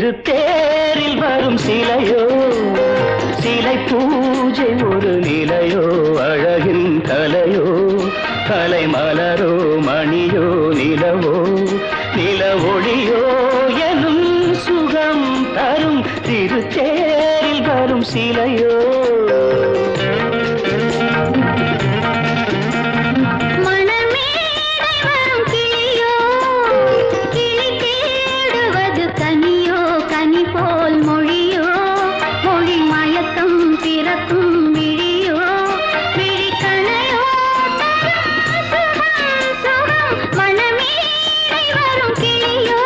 திருத்தேரில் வரும் சிலையோ சிலை பூஜை ஒரு நிலையோ அழகின் கலையோ கலை மலரோ மணியோ நிலவோ நில ஒளியோ எனும் சுகம் தரும் திருத்தேரில் வரும் சிலையோ மணமேடை வரும் கிளியோ கிளி தேடுவது கனியோ கனி போல் மொழியோ மொழி மயக்கம் பிறக்கும் விழியோ விழிக்கணையோ சுகம் சுகம் மணமேடை வரும் கிளியோ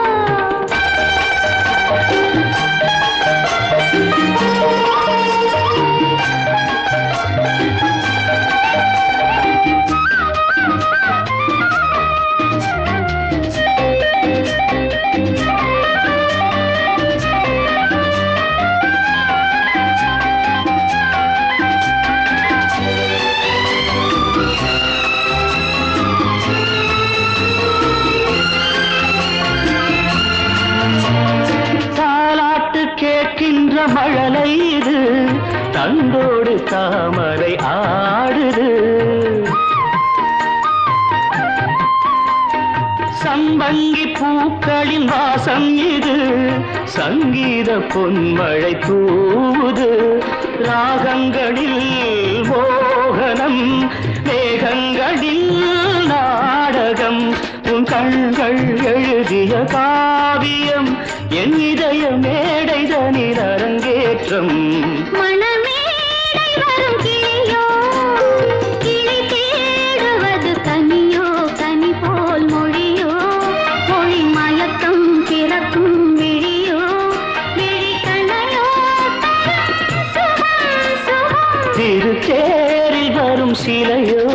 தாலாட்டு கேட்கின்ற மழலை இது தந்தோடு தாமரை ஆடுது சம்பங்கி பூக்களின் வாசம் இது சங்கீத பொன்மழை தூவுது ராகங்களில் மோகனம் மேகங்களில் நாடகம் உன் கண்கள் எழுதிய காவியம் என் இதய மேடைதனில் அரங்கேற்றம் மணமேடை வரும் கிளியோ கிளி தேடுவது கனியோ கனி போல் மொழியோ மொழி மயக்கம் பிறக்கும் விழியோ விழிக்கணையோ சுகம் சுகம் திருத்தேரில் வரும் சிலையோ